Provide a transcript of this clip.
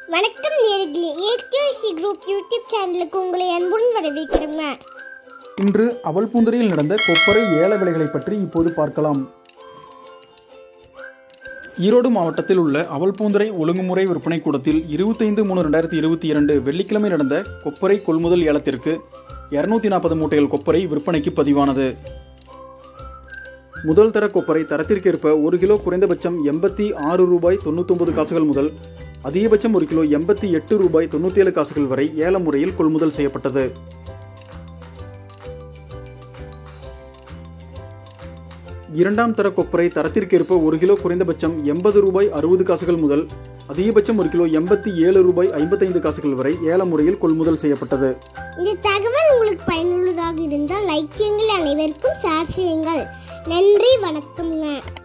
வணக்கம் நேர்களே AKC group YouTube சேனலுக்கு உங்களை அன்புடன் வரவேற்கிறோங்க இன்று அவல் பூந்தரையில் நடந்த கொப்பரை ஏல விலைகளை பற்றி இப்போது பார்க்கலாம் ஈரோடு மாவட்டத்தில் உள்ள அவல் பூந்தரை ஒழுங்குமுறை விற்பனை கூடத்தில் இருபத்தைந்து மூணு ரெண்டாயிரத்தி இருபத்தி இரண்டு வெள்ளிக்கிழமை நடந்த கொப்பரை கொள்முதல் ஏலத்திற்கு இருநூத்தி நாற்பது மூட்டைகள் கொப்பரை விற்பனைக்கு பதிவானது முதல் தர கொப்பரை தரத்திற்கேற்ப ஒரு கிலோ குறைந்தபட்சம் எண்பத்தி ஆறு ரூபாய் தொண்ணூத்தொன்பது காசுகள் முதல் அதிகபட்சம் ஒரு கிலோ எண்பத்தி எட்டு ரூபாய் தொண்ணூற்றி ஏழு காசுகள் வரை ஏல முறையில் கொள்முதல் செய்யப்பட்டது இரண்டாம் தர கொப்பரை தரத்திற்கேற்ப ஒரு கிலோ குறைந்தபட்சம் எண்பது ரூபாய் அறுபது காசுகள் முதல் அதிகபட்சம் ஒரு கிலோ எண்பத்தி ஏழு ரூபாய் ஐம்பத்தைந்து காசுகள் வரை ஏல முறையில் கொள்முதல் செய்யப்பட்டது இந்த தகவல் உங்களுக்கு பயனுள்ளதாக இருந்தால் லைக் செய்யுங்கள் அனைவருக்கும் ஷேர் செய்யுங்கள் நன்றி வணக்கம்ங்க